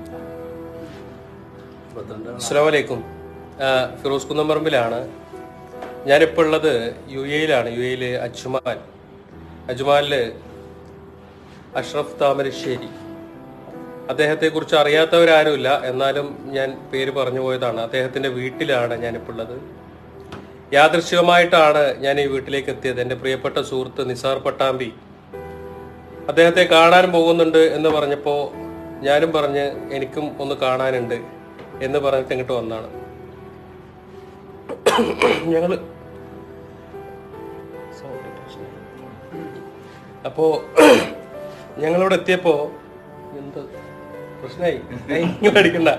അസ്സാം വലൈക്കും ഫിറോസ് കുന്നമ്പറമ്പിലാണ് ഞാനിപ്പോൾ ഉള്ളത് യു എയിലാണ് യു എയിൽ അജ്മാൽ അജ്മാലില് അഷ്റഫ് താമരശ്ശേരി അദ്ദേഹത്തെക്കുറിച്ച് അറിയാത്തവരാരുമില്ല എന്നാലും ഞാൻ പേര് പറഞ്ഞു പോയതാണ് അദ്ദേഹത്തിന്റെ വീട്ടിലാണ് ഞാനിപ്പോൾ ഉള്ളത് യാദൃശ്ചികമായിട്ടാണ് ഞാൻ ഈ വീട്ടിലേക്ക് എത്തിയത് എൻ്റെ പ്രിയപ്പെട്ട സുഹൃത്ത് നിസാർ പട്ടാമ്പി അദ്ദേഹത്തെ കാണാൻ പോകുന്നുണ്ട് എന്ന് പറഞ്ഞപ്പോൾ ഞാനും പറഞ്ഞ് എനിക്കും ഒന്ന് കാണാനുണ്ട് എന്ന് പറഞ്ഞിട്ട് ഇങ്ങോട്ട് വന്നാണ് ഞങ്ങള് അപ്പോ ഞങ്ങളിവിടെ എത്തിയപ്പോ എന്ത് പ്രശ്നമായി ഇങ്ങനെ അടിക്കണ്ട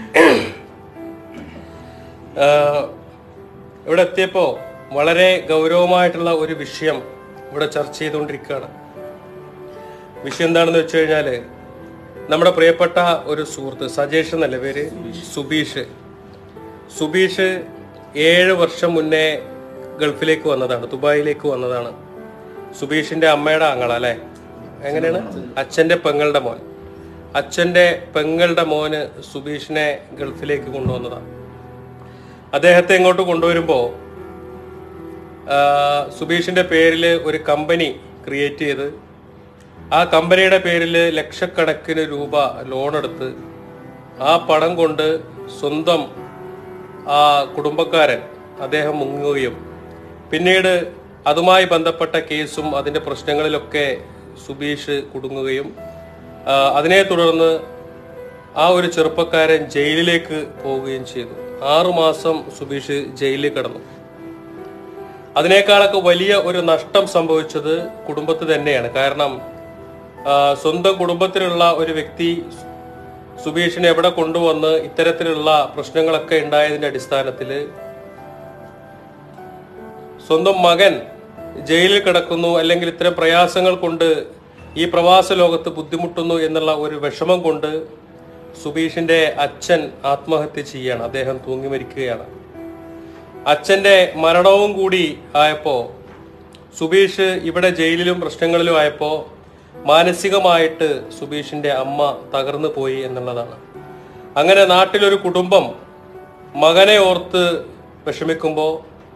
ആ, ഇവിടെ എത്തിയപ്പോ വളരെ ഗൗരവമായിട്ടുള്ള ഒരു വിഷയം ഇവിടെ ചർച്ച ചെയ്തുകൊണ്ടിരിക്കുകയാണ് വിഷയം എന്താണെന്ന് വെച്ച് കഴിഞ്ഞാല് നമ്മുടെ പ്രിയപ്പെട്ട ഒരു സുഹൃത്ത് സജേഷ് എന്നല്ല പേര് സുബീഷ് സുബീഷ് ഏഴ് വർഷം മുന്നേ ഗൾഫിലേക്ക് വന്നതാണ് ദുബായിലേക്ക് വന്നതാണ് സുബീഷിന്റെ അമ്മയുടെ ആങ്ങള അല്ലെ എങ്ങനെയാണ് അച്ഛന്റെ പെങ്ങളുടെ മോൻ അച്ഛന്റെ പെങ്ങളുടെ മോന് സുബീഷിനെ ഗൾഫിലേക്ക് കൊണ്ടുവന്നതാണ് അദ്ദേഹത്തെ ഇങ്ങോട്ട് കൊണ്ടുവരുമ്പോ ആ, സുബീഷിന്റെ പേരിൽ ഒരു കമ്പനി ക്രിയേറ്റ് ചെയ്ത് ആ കമ്പനിയുടെ പേരിൽ ലക്ഷക്കണക്കിന് രൂപ ലോൺ എടുത്ത് ആ പണം കൊണ്ട് സ്വന്തം ആ കുടുംബക്കാരൻ അദ്ദേഹം മുങ്ങുകയും പിന്നീട് അതുമായി ബന്ധപ്പെട്ട കേസും അതിന്റെ പ്രശ്നങ്ങളിലൊക്കെ സുബീഷ് കുടുങ്ങുകയും ആ, അതിനെ തുടർന്ന് ആ ഒരു ചെറുപ്പക്കാരൻ ജയിലിലേക്ക് പോവുകയും ചെയ്തു ആറുമാസം സുബീഷ് ജയിലിൽ കിടന്നു അതിനേക്കാളൊക്കെ വലിയ ഒരു നഷ്ടം സംഭവിച്ചത് കുടുംബത്തിൽ തന്നെയാണ് കാരണം ആ, സ്വന്തം കുടുംബത്തിലുള്ള ഒരു വ്യക്തി സുബീഷിനെ എവിടെ കൊണ്ടുവന്ന് ഇത്തരത്തിലുള്ള പ്രശ്നങ്ങളൊക്കെ ഉണ്ടായതിന്റെ അടിസ്ഥാനത്തിൽ സ്വന്തം മകൻ ജയിലിൽ കിടക്കുന്നു അല്ലെങ്കിൽ ഇത്തരം പ്രയാസങ്ങൾ കൊണ്ട് ഈ പ്രവാസ ലോകത്ത് ബുദ്ധിമുട്ടുന്നു എന്നുള്ള ഒരു വിഷമം കൊണ്ട് സുബീഷിന്റെ അച്ഛൻ ആത്മഹത്യ ചെയ്യാണ് അദ്ദേഹം തൂങ്ങി മരിക്കുകയാണ് അച്ഛന്റെ മരണവും കൂടി ആയപ്പോ സുബീഷ് ഇവിടെ ജയിലിലും പ്രശ്നങ്ങളിലും ആയപ്പോ മാനസികമായിട്ട് സുബീഷിന്റെ അമ്മ തകർന്നു പോയി എന്നുള്ളതാണ് അങ്ങനെ നാട്ടിലൊരു കുടുംബം മകനെ ഓർത്ത് വിഷമിക്കുമ്പോൾ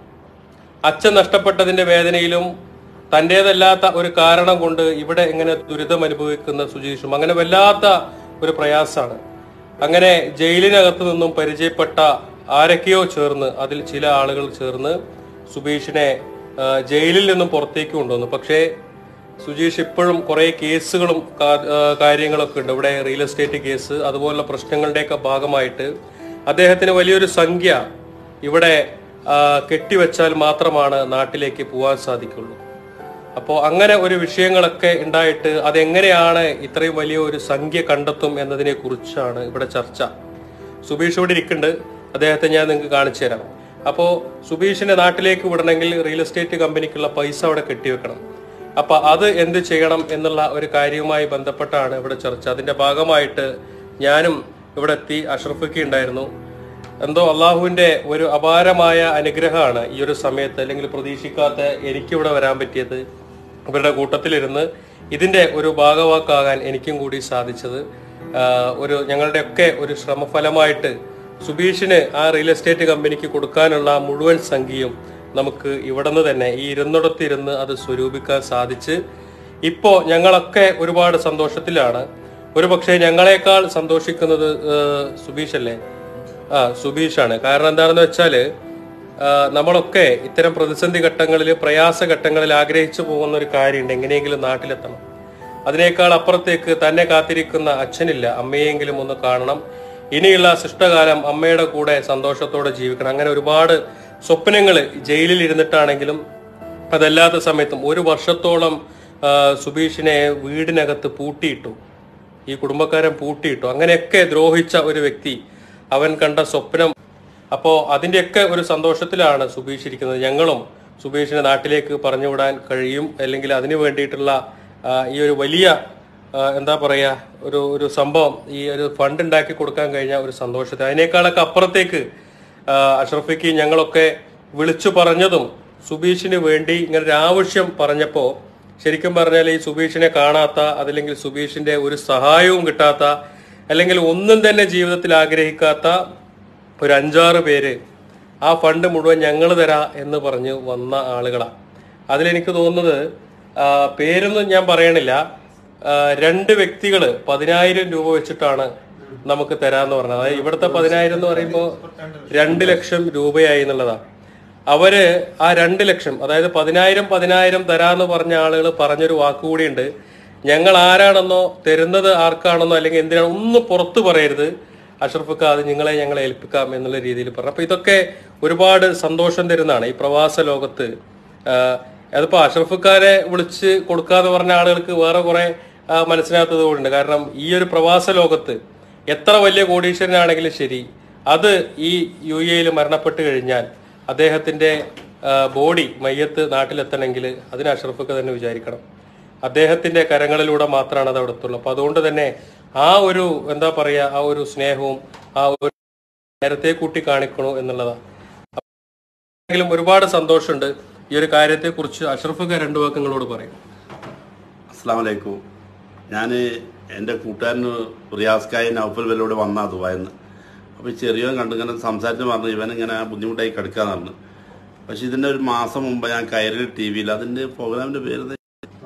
അച്ഛൻ നഷ്ടപ്പെട്ടതിന്റെ വേദനയിലും തൻ്റേതല്ലാത്ത ഒരു കാരണം കൊണ്ട് ഇവിടെ ഇങ്ങനെ ദുരിതം അനുഭവിക്കുന്ന സുജീഷും അങ്ങനെ വല്ലാത്ത ഒരു പ്രയാസമാണ് അങ്ങനെ ജയിലിനകത്ത് നിന്നും പരിചയപ്പെട്ട ആരൊക്കെയോ ചേർന്ന് അതിൽ ചില ആളുകൾ ചേർന്ന് സുബീഷിനെ ആ, ജയിലിൽ നിന്നും പുറത്തേക്ക് കൊണ്ടുവന്നു പക്ഷേ സുജീഷ് ഇപ്പോഴും കുറെ കേസുകളും കാ- ആ, കാര്യങ്ങളൊക്കെ ഉണ്ട് ഇവിടെ റിയൽ എസ്റ്റേറ്റ് കേസ് അതുപോലുള്ള പ്രശ്നങ്ങളുടെയൊക്കെ ഭാഗമായിട്ട് അദ്ദേഹത്തിന് വലിയൊരു സംഖ്യ ഇവിടെ ആ, കെട്ടിവെച്ചാൽ മാത്രമാണ് നാട്ടിലേക്ക് പോകാൻ സാധിക്കുള്ളൂ അപ്പോൾ അങ്ങനെ ഒരു വിഷയങ്ങളൊക്കെ ഉണ്ടായിട്ട് അതെങ്ങനെയാണ് ഇത്രയും വലിയ ഒരു സംഖ്യ കണ്ടെത്തും എന്നതിനെ കുറിച്ചാണ് ഇവിടെ ചർച്ച സുബീഷ് ഇവിടെ ഇരിക്കുന്നുണ്ട് അദ്ദേഹത്തെ ഞാൻ നിങ്ങൾക്ക് കാണിച്ചു തരാം അപ്പോൾ സുബീഷിനെ നാട്ടിലേക്ക് വിടണമെങ്കിൽ റിയൽ എസ്റ്റേറ്റ് കമ്പനിക്കുള്ള പൈസ അവിടെ കെട്ടിവെക്കണം അപ്പൊ അത് എന്ത് ചെയ്യണം എന്നുള്ള ഒരു കാര്യവുമായി ബന്ധപ്പെട്ടാണ് ഇവിടെ ചർച്ച അതിന്റെ ഭാഗമായിട്ട് ഞാനും ഇവിടെ എത്തി അഷ്റഫൊക്കെ ഉണ്ടായിരുന്നു എന്തോ അള്ളാഹുവിന്റെ ഒരു അപാരമായ അനുഗ്രഹമാണ് ഈ ഒരു സമയത്ത് അല്ലെങ്കിൽ പ്രതീക്ഷിക്കാത്ത എനിക്കിവിടെ വരാൻ പറ്റിയത് ഇവരുടെ കൂട്ടത്തിലിരുന്ന് ഇതിന്റെ ഒരു ഭാഗവാക്കാകാൻ എനിക്കും കൂടി സാധിച്ചത് ആഹ് ഒരു ഞങ്ങളുടെയൊക്കെ ഒരു ശ്രമഫലമായിട്ട് സുബീഷിന് ആ റിയൽ എസ്റ്റേറ്റ് കമ്പനിക്ക് കൊടുക്കാനുള്ള ആ മുഴുവൻ സംഖ്യയും നമുക്ക് ഇവിടെ നിന്ന് തന്നെ ഈ ഇരുന്നിടത്തിരുന്ന് അത് സ്വരൂപിക്കാൻ സാധിച്ച് ഇപ്പോ ഞങ്ങളൊക്കെ ഒരുപാട് സന്തോഷത്തിലാണ് ഒരു പക്ഷേ ഞങ്ങളെക്കാൾ സന്തോഷിക്കുന്നത് ഏഹ്, സുബീഷ് അല്ലേ ആ സുബീഷാണ് കാരണം എന്താണെന്ന് വെച്ചാല് ആ, നമ്മളൊക്കെ ഇത്തരം പ്രതിസന്ധി ഘട്ടങ്ങളിൽ പ്രയാസ ഘട്ടങ്ങളിൽ ആഗ്രഹിച്ചു പോകുന്ന ഒരു കാര്യമുണ്ട് എങ്ങനെയെങ്കിലും നാട്ടിലെത്തണം അതിനേക്കാൾ അപ്പുറത്തേക്ക് തന്നെ കാത്തിരിക്കുന്ന അച്ഛനില്ല അമ്മയെങ്കിലും ഒന്ന് കാണണം ഇനിയുള്ള ശിഷ്ടകാലം അമ്മയുടെ കൂടെ സന്തോഷത്തോടെ ജീവിക്കണം അങ്ങനെ ഒരുപാട് സ്വപ്നങ്ങൾ ജയിലിൽ ഇരുന്നിട്ടാണെങ്കിലും അതല്ലാത്ത സമയത്തും ഒരു വർഷത്തോളം ആ, സുബീഷിനെ വീടിനകത്ത് പൂട്ടിയിട്ടു ഈ കുടുംബക്കാരൻ പൂട്ടിയിട്ടു അങ്ങനെയൊക്കെ ദ്രോഹിച്ച ഒരു വ്യക്തി അവൻ കണ്ട സ്വപ്നം അപ്പോ അതിന്റെയൊക്കെ ഒരു സന്തോഷത്തിലാണ് സുബീഷ് ഇരിക്കുന്നത് ഞങ്ങളും സുബീഷിനെ നാട്ടിലേക്ക് പറഞ്ഞുവിടാൻ കഴിയും അല്ലെങ്കിൽ അതിനു വേണ്ടിയിട്ടുള്ള ആ, ഈ ഒരു വലിയ ആ, എന്താ പറയാ ഒരു ഒരു സംഭവം ഈ ഒരു ഫണ്ട് ഉണ്ടാക്കി കൊടുക്കാൻ കഴിഞ്ഞ ഒരു സന്തോഷത്തെ അതിനേക്കാളൊക്കെ അപ്പുറത്തേക്ക് ആ, അഷ്റഫിക്ക് ഞങ്ങളൊക്കെ വിളിച്ചു പറഞ്ഞതും സുബീഷിന് വേണ്ടി ഇങ്ങനെ ഒരു ആവശ്യം പറഞ്ഞപ്പോ ശരിക്കും പറഞ്ഞാൽ ഈ സുബീഷിനെ കാണാത്ത അതല്ലെങ്കിൽ സുബീഷിന്റെ ഒരു സഹായവും കിട്ടാത്ത അല്ലെങ്കിൽ ഒന്നും തന്നെ ജീവിതത്തിൽ ആഗ്രഹിക്കാത്ത ഒരു അഞ്ചാറ് പേര് ആ ഫണ്ട് മുഴുവൻ ഞങ്ങൾ തരാ എന്ന് പറഞ്ഞ് വന്ന ആളുകളാണ് അതിലെനിക്ക് തോന്നുന്നത് ആ, പേരൊന്നും ഞാൻ പറയണില്ല ആ, രണ്ട് വ്യക്തികൾ പതിനായിരം രൂപ വെച്ചിട്ടാണ് നമുക്ക് തരാന്ന് പറഞ്ഞത് അതായത് ഇവിടുത്തെ പതിനായിരം എന്ന് പറയുമ്പോൾ രണ്ട് ലക്ഷം രൂപയായി എന്നുള്ളതാണ് അവര് ആ രണ്ട് ലക്ഷം അതായത് പതിനായിരം പതിനായിരം തരാന്ന് പറഞ്ഞ ആളുകൾ പറഞ്ഞൊരു വാക്കുകൂടിയുണ്ട് ഞങ്ങൾ ആരാണെന്നോ തരുന്നത് ആർക്കാണെന്നോ അല്ലെങ്കിൽ എന്തിനാണോ ഒന്നും പുറത്തു പറയരുത് അഷറഫിക്ക അത് നിങ്ങളെ ഞങ്ങളെ ഏൽപ്പിക്കാം എന്നുള്ള രീതിയിൽ പറഞ്ഞു അപ്പൊ ഇതൊക്കെ ഒരുപാട് സന്തോഷം തരുന്നതാണ് ഈ പ്രവാസ ലോകത്ത് ആഹ് അതിപ്പോ അഷറഫുക്കാരെ വിളിച്ച് കൊടുക്കാന്ന് പറഞ്ഞ ആളുകൾക്ക് വേറെ കുറെ മനസ്സിലാത്തത് കൊണ്ടുണ്ട് കാരണം ഈ ഒരു പ്രവാസ ലോകത്ത് എത്ര വലിയ കോടീശ്വരനാണെങ്കിലും ശരി അത് ഈ യു എയിൽ മരണപ്പെട്ട് കഴിഞ്ഞാൽ അദ്ദേഹത്തിന്റെ ബോഡി മയ്യത്ത് നാട്ടിലെത്തണമെങ്കിൽ അതിന് അഷറഫൊക്കെ തന്നെ വിചാരിക്കണം അദ്ദേഹത്തിന്റെ കരങ്ങളിലൂടെ മാത്രമാണ് അത് അവിടെ എത്തുള്ളൂ അപ്പൊ അതുകൊണ്ട് തന്നെ ആ ഒരു എന്താ പറയാ ആ ഒരു സ്നേഹവും ആ ഒരു നേരത്തെ കൂട്ടി കാണിക്കണു എന്നുള്ളതാണ് എങ്കിലും ഒരുപാട് സന്തോഷമുണ്ട് ഈ ഒരു കാര്യത്തെ കുറിച്ച് അഷറഫൊക്കെ രണ്ടു വാക്കങ്ങളോട് പറയും അസ്സാം വലൈക്കും ഞാൻ എൻ്റെ കൂട്ടുകാരന് റിയാസ്കായി നൗഫൽ വെല്ലോട് വന്നാ ദുബായിന്ന് അപ്പോൾ ചെറിയവൻ കണ്ട് ഇങ്ങനെ സംസാരിച്ച് പറഞ്ഞു ഇവനിങ്ങനെ ബുദ്ധിമുട്ടായി കിടക്കാന്ന് പറഞ്ഞു പക്ഷെ ഇതിൻ്റെ ഒരു മാസം മുമ്പ് ഞാൻ കയറി ടി വിയിൽ അതിൻ്റെ പ്രോഗ്രാമിൻ്റെ പേര് എന്താ?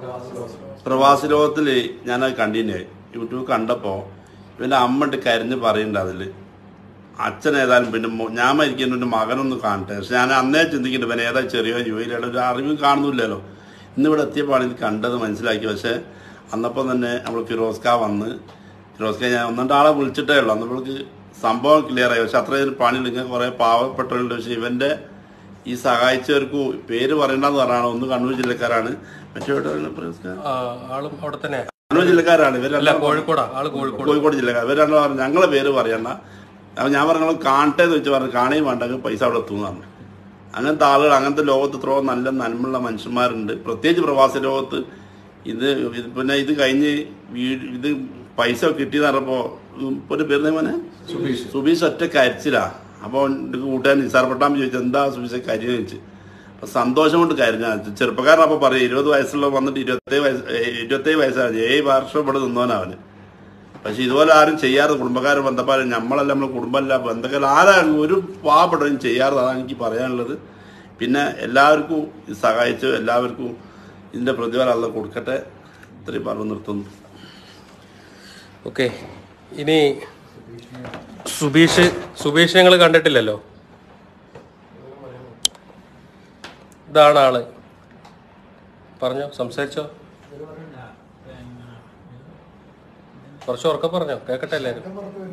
പ്രവാസി ലോകത്തിൽ ഞാനത് കണ്ടിന്യൂ യൂട്യൂബ് കണ്ടപ്പോൾ ഇവൻ്റെ അമ്മ ഇട്ട് കരഞ്ഞ് പറയുന്നുണ്ട് അതിൽ അച്ഛൻ ഏതായാലും പിന്നെ മോ- ഞാൻ മരിക്കുന്ന എൻ്റെ മകനൊന്ന് കാണട്ടെ പക്ഷെ ഞാൻ അന്നേ ചിന്തിക്കുന്നുണ്ട് ഇവൻ ഏതാ ചെറിയ ജോലിയുടെ ഒരു അറിവും കാണുന്നില്ലല്ലോ ഇന്നിവിടെ എത്തിയപ്പോൾ ഇത് കണ്ടത് മനസ്സിലാക്കി പക്ഷേ അന്നപ്പം തന്നെ നമ്മൾ ഫിറോസ്ക വന്ന് ഫിറോസ്ക ഞാൻ ഒന്നിട്ട് ആളെ വിളിച്ചിട്ടേ ഉള്ളൂ അന്നപ്പോൾക്ക് സംഭവം ക്ലിയർ ആയി പക്ഷെ അത്രയും പണിയില്ലെങ്കിൽ കുറേ പാവപ്പെട്ടവരുണ്ട് പക്ഷെ ഇവൻ്റെ ഈ സഹായിച്ചവർക്കും പേര് പറയണ്ടെന്ന് പറഞ്ഞാണ് ഒന്ന് കണ്ണൂർ ജില്ലക്കാരാണ് മറ്റേ എവിടെയാണ് ഫിറോസ്ക ആ, ആളും അവിടെ തന്നെ കണ്ണൂർ ജില്ലക്കാരാണ് അല്ല ഇവരെല്ലാം കോഴിക്കോടാ ആള് കോഴിക്കോട് കോഴിക്കോട് ജില്ലക്കാർ ഇവരാണ് പറഞ്ഞു ഞങ്ങളെ പേര് പറയണ്ട അപ്പൊ ഞാൻ പറഞ്ഞു "നിങ്ങൾ കാണട്ടെ എന്ന് വെച്ച് പറഞ്ഞു കാണുകയും വേണ്ട അങ്ങ് പൈസ അവിടെ എത്തുന്നു പറഞ്ഞു അങ്ങനത്തെ ആളുകൾ അങ്ങനത്തെ ലോകത്ത് ഇത്രയോ നല്ല നന്മയുള്ള മനുഷ്യന്മാരുണ്ട് പ്രത്യേകിച്ച് പ്രവാസ ലോകത്ത് ഇത് ഇത് പിന്നെ ഇത് കഴിഞ്ഞ് വീട് ഇത് പൈസ കിട്ടിയെന്ന് പറഞ്ഞപ്പോ ഉം, ഇപ്പൊ ഒരു പേര് മോനെ സുബീഷ് സുബീഷ് ഒറ്റ കരിച്ചില്ല അപ്പോൾ കൂട്ടുകാരൻ നിസാർ പട്ടാമ്പി ചോദിച്ചു എന്താ സുബീഷ് കരിയെന്ന് ചോദിച്ചു അപ്പൊ സന്തോഷം കൊണ്ട് കരുഞ്ഞ ചെറുപ്പക്കാരൻ അപ്പൊ പറയും ഇരുപത് വയസ്സുള്ള വന്നിട്ട് ഇരുപത്തേഴ് വയസ്സ് ഇരുപത്തേഴ് വയസ്സാണ് ഏഴ് വർഷം ഇവിടെ നിന്നോനവന് പക്ഷെ ഇതുപോലെ ആരും ചെയ്യാറ് കുടുംബക്കാരും ബന്ധപ്പാരും നമ്മളല്ല നമ്മളെ കുടുംബമല്ല ബന്ധക്കാർ ആരാണ് ഒരു പാവപ്പെട്ടവരും ചെയ്യാറ് അതാണ് എനിക്ക് പറയാനുള്ളത് പിന്നെ എല്ലാവർക്കും ഇത് സഹായിച്ചു എല്ലാവർക്കും ഇതിന്റെ പ്രതിഫലം അല്ല കൊടുക്കട്ടെ ഇത്രയും പറഞ്ഞു നിർത്തുന്നു ഓക്കെ ഇനി സുബീഷ് സുബീഷ് ഞങ്ങൾ കണ്ടിട്ടില്ലല്ലോ ഇതാണ് ആള് പറഞ്ഞോ സംസാരിച്ചോ കുറച്ച് ഉറക്കെ പറഞ്ഞോ കേക്കട്ടെ എല്ലാരും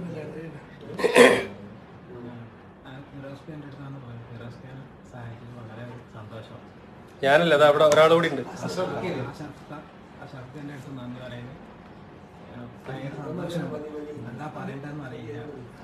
ഫിറോസ്ഖാൻ എൻ്റെ അടുത്താണ് പോയത് ഫിറോസ്ഖാൻ സഹായിച്ചത് വളരെ സന്തോഷം ഞാനല്ല അത് അവിടെ ഒരാൾ കൂടി ഉണ്ട് ആ ശബ്ദ ആ ശബ്ദത്തിൻ്റെ അടുത്ത് നന്ദി പറയുന്നത് ഏഹ് ഭയങ്കര സന്തോഷം എന്താ പറയണ്ടെന്ന് അറിയില്ല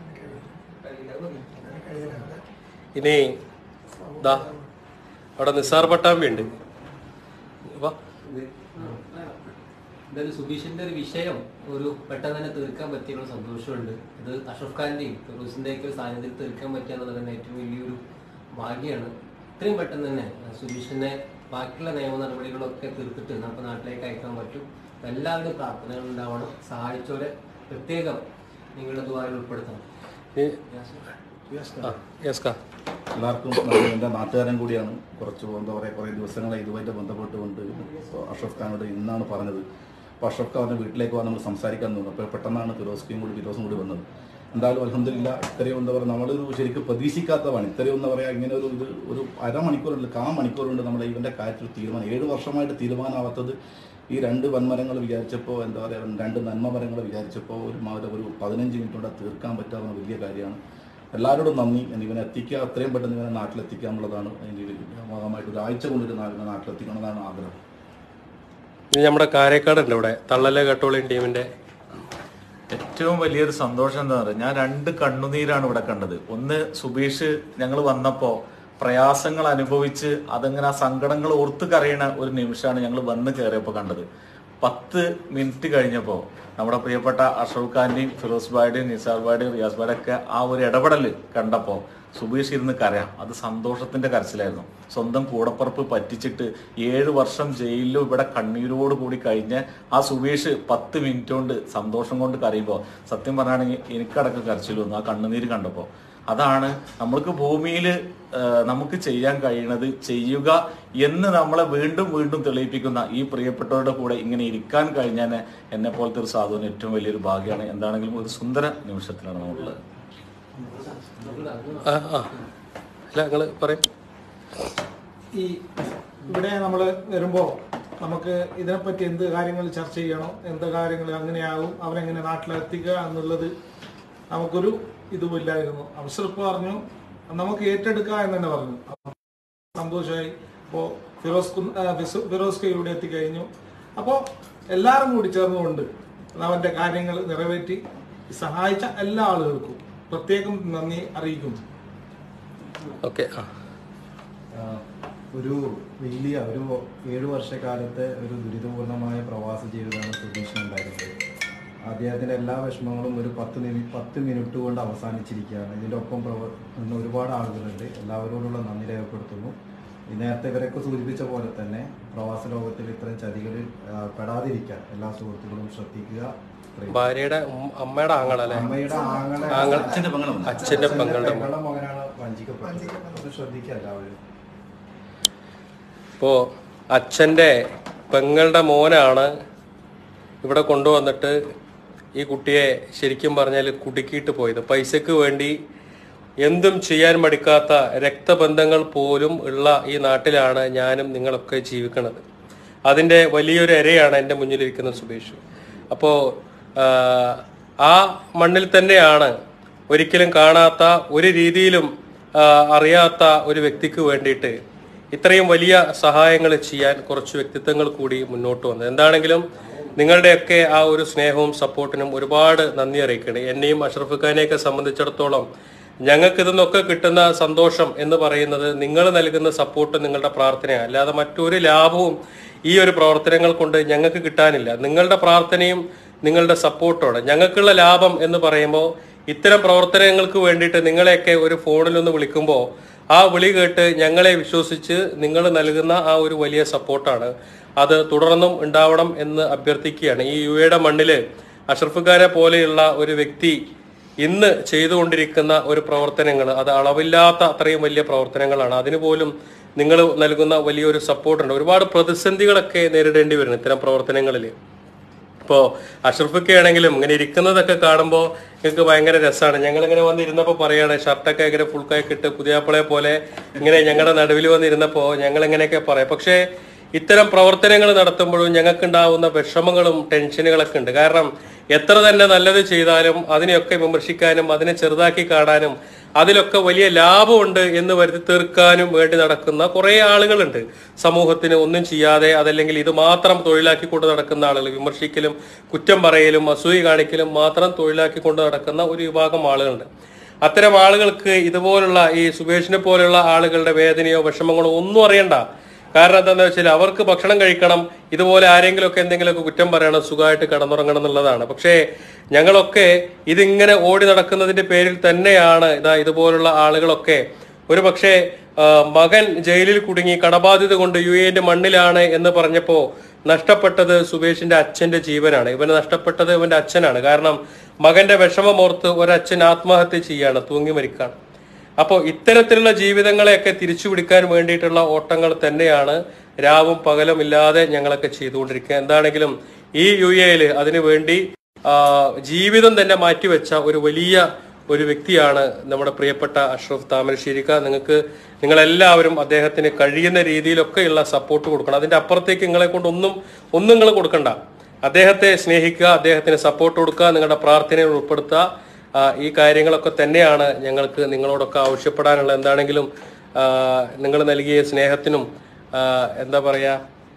ഇനി ദാ അവിടെ നിസാർ പട്ടാമ്പി ഉണ്ട് വാ എന്തായാലും സുബീഷിന്റെ ഒരു വിഷയം ഒരു പെട്ടെന്ന് തന്നെ തീർക്കാൻ പറ്റിയുള്ള സന്തോഷമുണ്ട് ഇത് അഷഫ് ഖാന്റെയും ഫിറൂസിന്റെയും ഒക്കെ ഒരു സാന്നിധ്യത്തിൽ തീർക്കാൻ പറ്റുക എന്നുള്ളത് തന്നെ ഏറ്റവും വലിയൊരു ഭാഗ്യമാണ് ഇത്രയും പെട്ടെന്ന് തന്നെ അഹ് സുബീഷിനെ ബാക്കിയുള്ള നിയമ നടപടികളൊക്കെ തീർത്തിട്ട് നമുക്ക് നാട്ടിലേക്ക് അയക്കാൻ പറ്റും എല്ലാവരുടെയും പ്രാർത്ഥനകൾ ഉണ്ടാവണം സഹായിച്ചവരെ പ്രത്യേകം നിങ്ങളുടെ ദ്വാരം ഉൾപ്പെടുത്തണം ഈ- ആ, യെസ് കാ എല്ലാവർക്കും നന്ദി. എൻ്റെ നാട്ടുകാരൻ കൂടിയാണ് കുറച്ച് എന്താ പറയുക കുറേ ദിവസങ്ങളെ ഇതുമായിട്ട് ബന്ധപ്പെട്ടുകൊണ്ട് ഇപ്പോൾ അഷ്റഫ് ഖാനോട് ഇന്നാണ് പറഞ്ഞത് അപ്പോൾ അഷ്റഫ് ഖാൻ പറഞ്ഞ് വീട്ടിലേക്ക് വന്ന് നമ്മൾ സംസാരിക്കാൻ തോന്നുന്നു അപ്പോൾ പെട്ടെന്നാണ് ഫിറോസ്കയും കൂടി ഫിറോസും കൂടി വന്നത് എന്തായാലും അലഹമില്ല ഇത്രയും എന്താ പറയുക നമ്മളൊരു ശരിക്കും പ്രതീക്ഷിക്കാത്തതാണ് ഇത്രയും എന്താ പറയുക ഇങ്ങനെ ഒരു ഇത് ഒരു അരമണിക്കൂറുണ്ട് കാ മണിക്കൂറുണ്ട് നമ്മുടെ ഇവൻ്റെ കാര്യത്തിൽ തീരുമാനം ഏഴ് വർഷമായിട്ട് തീരുമാനമാവാത്തത് ഈ രണ്ട് വൻമരങ്ങൾ വിചാരിച്ചപ്പോൾ എന്താ പറയുക രണ്ട് നന്മ മരങ്ങൾ വിചാരിച്ചപ്പോൾ ഒരു മാതിരി ഒരു പതിനഞ്ച് മിനിറ്റ് കൊണ്ട് തീർക്കാൻ പറ്റാവുന്ന വലിയ കാര്യമാണ് എല്ലാവരോടും നന്ദി ഇനി ഇവനെ എത്തിക്കുക അത്രയും പെട്ടെന്ന് ഇവനെ നാട്ടിലെത്തിക്കുക എന്നുള്ളതാണ് അതിൻ്റെ ഒരു ഭാഗമായിട്ട് ഒരാഴ്ച കൊണ്ടൊരു നാ- നാട്ടിലെത്തിക്കണമെന്നാണ് ആഗ്രഹം ഇനി നമ്മുടെ കാരക്കാട് ഉണ്ട് ഇവിടെ തള്ളലെ കട്ടോളിയൻ ടീമിന്റെ ഏറ്റവും വലിയൊരു സന്തോഷം എന്താ പറയുക ഞാൻ രണ്ട് കണ്ണുനീരാണ് ഇവിടെ കണ്ടത് ഒന്ന് സുബീഷ് ഞങ്ങൾ വന്നപ്പോ പ്രയാസങ്ങൾ അനുഭവിച്ച് അതങ്ങനെ ആ സങ്കടങ്ങൾ ഓർത്ത് കരയണ ഒരു നിമിഷമാണ് ഞങ്ങൾ വന്ന് കയറിയപ്പോൾ കണ്ടത് പത്ത് മിനിറ്റ് കഴിഞ്ഞപ്പോൾ നമ്മുടെ പ്രിയപ്പെട്ട അഷറഫ് ഖാന്റെയും ഫിറോസ് ബായുടെയും നിസാർ ബായുടെയും റിയാസ് ബായുടെ ഒക്കെ ആ ഒരു ഇടപെടൽ കണ്ടപ്പോൾ സുബീഷ് ഇരുന്ന് കരയാം അത് സന്തോഷത്തിന്റെ കരച്ചിലായിരുന്നു സ്വന്തം കൂടപ്പുറപ്പ് പറ്റിച്ചിട്ട് ഏഴ് വർഷം ജയിലിലും ഇവിടെ കണ്ണീരോട് കൂടി കഴിഞ്ഞ് ആ സുബീഷ് പത്ത് മിനിറ്റ് കൊണ്ട് സന്തോഷം കൊണ്ട് കരയുമ്പോൾ സത്യം പറയുകയാണെങ്കിൽ എനിക്കടക്കം കരച്ചിൽ വന്നു ആ കണ്ണുനീര് കണ്ടപ്പോൾ അതാണ് നമ്മൾക്ക് ഭൂമിയിൽ നമുക്ക് ചെയ്യാൻ കഴിയുന്നത് ചെയ്യുക എന്ന് നമ്മളെ വീണ്ടും വീണ്ടും തെളിയിപ്പിക്കുന്ന ഈ പ്രിയപ്പെട്ടവരുടെ കൂടെ ഇങ്ങനെ ഇരിക്കാൻ കഴിഞ്ഞാൽ എന്നെ പോലത്തെ ഒരു സാധുവിന് ഏറ്റവും വലിയൊരു ഭാഗ്യമാണ് എന്താണെങ്കിലും ഒരു സുന്ദര നിമിഷത്തിലാണ് നമ്മളുള്ളത് ആ ആ അല്ല നിങ്ങൾ പറയും ഈ ഇവിടെ നമ്മൾ വരുമ്പോൾ നമുക്ക് ഇതിനെപ്പറ്റി എന്ത് കാര്യങ്ങൾ ചർച്ച ചെയ്യണോ എന്ത് കാര്യങ്ങൾ അങ്ങനെയാകും അവരെങ്ങനെ നാട്ടിലെത്തിക്കുക എന്നുള്ളത് നമുക്കൊരു ഇതുമില്ലായിരുന്നു അവസരപ്പ് പറഞ്ഞു നമുക്ക് ഏറ്റെടുക്കുക എന്ന് തന്നെ പറഞ്ഞു സന്തോഷമായി ഇപ്പോൾ ഫിറോസ് കുന്ന്- ആ, ഫിസ്- ഫിറോസ് കെ ഇവിടെ എത്തിക്കഴിഞ്ഞു അപ്പോൾ എല്ലാവരും കൂടി ചേർന്നുകൊണ്ട് അവൻ്റെ കാര്യങ്ങൾ നിറവേറ്റി സഹായിച്ച എല്ലാ ആളുകൾക്കും പ്രത്യേകം നന്ദി അറിയിക്കുന്നു ഓക്കെ ആ ആഹ് ഒരു വലിയ ഒരു ഏഴു വർഷക്കാലത്തെ ഒരു ദുരിതപൂർണമായ പ്രവാസ ജീവിതമാണ് സുധീഷിന് ഉണ്ടായിരുന്നത് അദ്ദേഹത്തിൻ്റെ എല്ലാ വിഷമങ്ങളും ഒരു പത്ത് നിമി പത്ത് മിനിറ്റ് കൊണ്ട് അവസാനിച്ചിരിക്കുകയാണ് ഇതിൻ്റെ ഒപ്പം പ്രവ നിന്ന് ഒരുപാട് ആളുകളുണ്ട് എല്ലാവരോടുള്ള നന്ദി രേഖപ്പെടുത്തുന്നു ഈ നേരത്തെ ഇവരൊക്കെ സൂചിപ്പിച്ച പോലെ തന്നെ പ്രവാസ ലോകത്തിൽ ഇത്തരം ചതികളിൽ ആഹ് പെടാതിരിക്കാൻ എല്ലാ സുഹൃത്തുക്കളും ശ്രദ്ധിക്കുക ഭാര്യയുടെ ഉം- അമ്മയുടെ ആങ്ങളല്ലേ അമ്മയുടെ ആങ്ങളെ ആങ്ങൾ അച്ഛൻ്റെ പെങ്ങളാണ് അച്ഛന്റെ പെങ്ങളുടെ മകൻ. പെങ്ങളുടെ മകനാണ് വഞ്ചിക്കപ്പെട്ടത് അത് ശ്രദ്ധിക്കുക എല്ലാവരും ഇപ്പോൾ അച്ഛൻ്റെ പെങ്ങളുടെ മോനാണ് ഇവിടെ കൊണ്ടുവന്നിട്ട് ഈ കുട്ടിയെ ശരിക്കും പറഞ്ഞാൽ കുടുക്കിയിട്ട് പോയത് പൈസക്ക് വേണ്ടി എന്തും ചെയ്യാൻ മടിക്കാത്ത രക്തബന്ധങ്ങൾ പോലും ഉള്ള ഈ നാട്ടിലാണ് ഞാനും നിങ്ങളൊക്കെ ജീവിക്കുന്നത് അതിൻ്റെ വലിയൊരു ഇരയാണ് എൻ്റെ മുന്നിലിരിക്കുന്ന സുബീഷ് അപ്പോൾ ആ മണ്ണിൽ തന്നെയാണ് ഒരിക്കലും കാണാത്ത ഒരു രീതിയിലും ആ, അറിയാത്ത ഒരു വ്യക്തിക്ക് വേണ്ടിയിട്ട് ഇത്രയും വലിയ സഹായങ്ങൾ ചെയ്യാൻ കുറച്ച് വ്യക്തിത്വങ്ങൾ കൂടി മുന്നോട്ട് വന്നത് എന്താണെങ്കിലും നിങ്ങളുടെയൊക്കെ ആ ഒരു സ്നേഹവും സപ്പോർട്ടിനും ഒരുപാട് നന്ദി അറിയിക്കണേ എന്നെയും അഷ്റഫ് ഖാനെയൊക്കെ സംബന്ധിച്ചിടത്തോളം ഞങ്ങൾക്ക് ഇതെന്നൊക്കെ കിട്ടുന്ന സന്തോഷം എന്ന് പറയുന്നത് നിങ്ങൾ നൽകുന്ന സപ്പോർട്ട് നിങ്ങളുടെ പ്രാർത്ഥനയാണ് അല്ലാതെ മറ്റൊരു ലാഭവും ഈ ഒരു പ്രവർത്തനങ്ങൾ കൊണ്ട് ഞങ്ങൾക്ക് കിട്ടാനില്ല നിങ്ങളുടെ പ്രാർത്ഥനയും നിങ്ങളുടെ സപ്പോർട്ടോടെ ഞങ്ങൾക്കുള്ള ലാഭം എന്ന് പറയുമ്പോൾ ഇത്തരം പ്രവർത്തനങ്ങൾക്ക് വേണ്ടിയിട്ട് നിങ്ങളെയൊക്കെ ഒരു ഫോണിലൊന്ന് വിളിക്കുമ്പോൾ ആ വിളി കേട്ട് ഞങ്ങളെ വിശ്വസിച്ച് നിങ്ങൾ നൽകുന്ന ആ ഒരു വലിയ സപ്പോർട്ടാണ് അത് തുടർന്നും ഉണ്ടാവണം എന്ന് അഭ്യർത്ഥിക്കുകയാണ് ഈ യു എയുടെ മണ്ണില് അഷറഫ് ഖാനെ പോലെയുള്ള ഒരു വ്യക്തി ഇന്ന് ചെയ്തുകൊണ്ടിരിക്കുന്ന ഒരു പ്രവർത്തനങ്ങൾ അത് അളവില്ലാത്ത അത്രയും വലിയ പ്രവർത്തനങ്ങളാണ് അതിന് പോലും നിങ്ങൾ നൽകുന്ന വലിയൊരു സപ്പോർട്ടുണ്ട് ഒരുപാട് പ്രതിസന്ധികളൊക്കെ നേരിടേണ്ടി വരുന്നു ഇത്തരം പ്രവർത്തനങ്ങളിൽ ഇപ്പോൾ അഷ്റഫൊക്കെ ആണെങ്കിലും ഇങ്ങനെ ഇരിക്കുന്നതൊക്കെ കാണുമ്പോൾ നിങ്ങൾക്ക് ഭയങ്കര രസമാണ് ഞങ്ങൾ ഇങ്ങനെ വന്നിരുന്നപ്പോൾ പറയാണ് ഷർട്ടൊക്കെ ഇങ്ങനെ ഫുൾ കായൊക്കെ ഇട്ട് പുതിയാപ്പിളെ പോലെ ഇങ്ങനെ ഞങ്ങളുടെ നടുവിൽ വന്നിരുന്നപ്പോൾ ഞങ്ങൾ ഇങ്ങനെയൊക്കെ പറയാം പക്ഷേ ഇത്തരം പ്രവർത്തനങ്ങൾ നടത്തുമ്പോഴും ഞങ്ങൾക്കുണ്ടാവുന്ന വിഷമങ്ങളും ടെൻഷനുകളൊക്കെ ഉണ്ട് കാരണം എത്ര തന്നെ നല്ലത് ചെയ്താലും അതിനെയൊക്കെ വിമർശിക്കാനും അതിനെ ചെറുതാക്കി കാണാനും അതിലൊക്കെ വലിയ ലാഭമുണ്ട് എന്ന് വരുത്തി തീർക്കാനും വേണ്ടി നടക്കുന്ന കുറേ ആളുകളുണ്ട് സമൂഹത്തിന് ഒന്നും ചെയ്യാതെ അതല്ലെങ്കിൽ ഇത് മാത്രം തൊഴിലാക്കിക്കൊണ്ട് നടക്കുന്ന ആളുകൾ വിമർശിക്കലും കുറ്റം പറയലും അസൂയ കാണിക്കലും മാത്രം തൊഴിലാക്കിക്കൊണ്ട് നടക്കുന്ന ഒരു വിഭാഗം ആളുകളുണ്ട് അത്തരം ആളുകൾക്ക് ഇതുപോലുള്ള ഈ സുബേഷിനെ പോലെയുള്ള ആളുകളുടെ വേദനയോ വിഷമങ്ങളോ ഒന്നും അറിയണ്ട കാരണം എന്താണെന്ന് വെച്ചാൽ അവർക്ക് ഭക്ഷണം കഴിക്കണം ഇതുപോലെ ആരെങ്കിലുമൊക്കെ എന്തെങ്കിലുമൊക്കെ കുറ്റം പറയണം സുഖമായിട്ട് കിടന്നുറങ്ങണം എന്നുള്ളതാണ് പക്ഷേ ഞങ്ങളൊക്കെ ഇതിങ്ങനെ ഓടി നടക്കുന്നതിന്റെ പേരിൽ തന്നെയാണ് ഇതാ ഇതുപോലുള്ള ആളുകളൊക്കെ ഒരു പക്ഷേ ആ, മകൻ ജയിലിൽ കുടുങ്ങി കടബാധ്യത കൊണ്ട് യു എന്റെ മണ്ണിലാണ് എന്ന് പറഞ്ഞപ്പോ നഷ്ടപ്പെട്ടത് സുബേഷിന്റെ അച്ഛന്റെ ജീവനാണ് ഇവന് നഷ്ടപ്പെട്ടത് ഇവന്റെ അച്ഛനാണ് കാരണം മകന്റെ വിഷമം ഓർത്ത് ഒരച്ഛൻ ആത്മഹത്യ ചെയ്യാണ് തൂങ്ങി മരിക്കാണ് അപ്പോൾ ഇത്തരത്തിലുള്ള ജീവിതങ്ങളെയൊക്കെ തിരിച്ചു പിടിക്കാൻ വേണ്ടിയിട്ടുള്ള ഓട്ടങ്ങൾ തന്നെയാണ് രാവും പകലും ഇല്ലാതെ ഞങ്ങളൊക്കെ ചെയ്തുകൊണ്ടിരിക്കുക എന്താണെങ്കിലും ഈ യു എയിൽ അതിനു വേണ്ടി ആ, ജീവിതം തന്നെ മാറ്റിവെച്ച ഒരു വലിയ ഒരു വ്യക്തിയാണ് നമ്മുടെ പ്രിയപ്പെട്ട അഷ്റഫ് താമരശ്ശേരിക്ക നിങ്ങൾക്ക് നിങ്ങളെല്ലാവരും അദ്ദേഹത്തിന് കഴിയുന്ന രീതിയിലൊക്കെയുള്ള സപ്പോർട്ട് കൊടുക്കണം അതിന്റെ അപ്പുറത്തേക്ക് നിങ്ങളെ കൊണ്ട് ഒന്നും ഒന്നും നിങ്ങൾ കൊടുക്കണ്ട അദ്ദേഹത്തെ സ്നേഹിക്കുക അദ്ദേഹത്തിന് സപ്പോർട്ട് കൊടുക്കുക നിങ്ങളുടെ പ്രാർത്ഥനയിൽ ഉൾപ്പെടുത്തുക ആ, ഈ കാര്യങ്ങളൊക്കെ തന്നെയാണ് ഞങ്ങൾക്ക് നിങ്ങളോടൊക്കെ ആവശ്യപ്പെടാനുള്ളത് എന്താണെങ്കിലും നിങ്ങൾ നൽകിയ സ്നേഹത്തിനും ആ, എന്താ പറയുക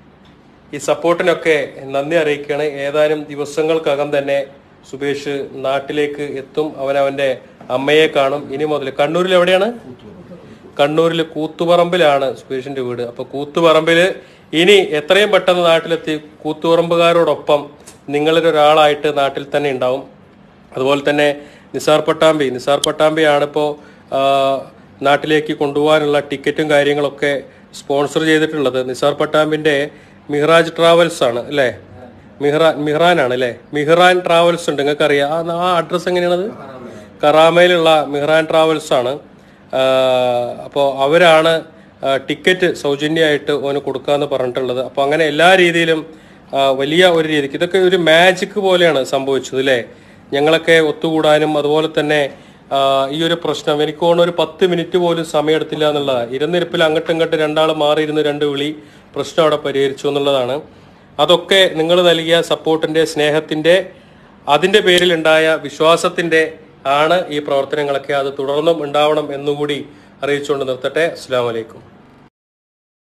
ഈ സപ്പോർട്ടിനൊക്കെ നന്ദി അറിയിക്കുകയാണ് ഏതാനും ദിവസങ്ങൾക്കകം തന്നെ സുബേഷ് നാട്ടിലേക്ക് എത്തും അവൻ അവന്റെ അമ്മയെ കാണും ഇനി മുതൽ കണ്ണൂരിൽ എവിടെയാണ് കണ്ണൂരിൽ കൂത്തുപറമ്പിലാണ് സുബേഷിന്റെ വീട് അപ്പൊ കൂത്തുപറമ്പില് ഇനി എത്രയും പെട്ടെന്ന് നാട്ടിലെത്തി കൂത്തുപറമ്പുകാരോടൊപ്പം നിങ്ങളിൽ ഒരാളായിട്ട് നാട്ടിൽ തന്നെ ഉണ്ടാവും അതുപോലെ തന്നെ നിസാർ പട്ടാമ്പി നിസാർ പട്ടാമ്പിയാണ് ഇപ്പോൾ നാട്ടിലേക്ക് കൊണ്ടുപോകാനുള്ള ടിക്കറ്റും കാര്യങ്ങളൊക്കെ സ്പോൺസർ ചെയ്തിട്ടുള്ളത് നിസാർ പട്ടാമ്പിന്റെ മിഹ്റാജ് ട്രാവൽസ് ആണ് അല്ലേ മിഹ്റാൻ മിഹ്റാൻ ആണ് അല്ലേ മിഹ്റാൻ ട്രാവൽസ് ഉണ്ട് നിങ്ങൾക്ക് അറിയാം ആ- ആ അഡ്രസ്സ് എങ്ങനെയാണത് കറാമയിലുള്ള മിഹ്റാൻ ട്രാവൽസ് ആണ് അപ്പോൾ അവരാണ് ആ, ടിക്കറ്റ് സൗജന്യമായിട്ട് ഓന് കൊടുക്കാന്ന് പറഞ്ഞിട്ടുള്ളത് അപ്പോൾ അങ്ങനെ എല്ലാ രീതിയിലും ആ, വലിയ ഒരു രീതിക്ക് ഇതൊക്കെ ഒരു മാജിക് പോലെയാണ് സംഭവിച്ചത് അല്ലേ ഞങ്ങളൊക്കെ ഒത്തുകൂടാനും അതുപോലെ തന്നെ ആ, ഈ ഒരു പ്രശ്നം എനിക്ക് തോന്നുന്നു ഒരു പത്ത് മിനിറ്റ് പോലും സമയമെടുത്തില്ല എന്നുള്ളതാണ് ഇരുന്നിരിപ്പിൽ അങ്ങോട്ടും ഇങ്ങോട്ടും രണ്ടാൾ മാറിയിരുന്ന് രണ്ട് വിളി പ്രശ്നം അവിടെ പരിഹരിച്ചു എന്നുള്ളതാണ് അതൊക്കെ നിങ്ങൾ നൽകിയ സപ്പോർട്ടിന്റെ സ്നേഹത്തിന്റെ അതിന്റെ പേരിലുണ്ടായ വിശ്വാസത്തിന്റെ ആണ് ഈ പ്രവർത്തനങ്ങളൊക്കെ അത് തുടർന്നും ഉണ്ടാവണം എന്നുകൂടി അറിയിച്ചുകൊണ്ട് നിർത്തട്ടെ അസ്സാം വലൈക്കും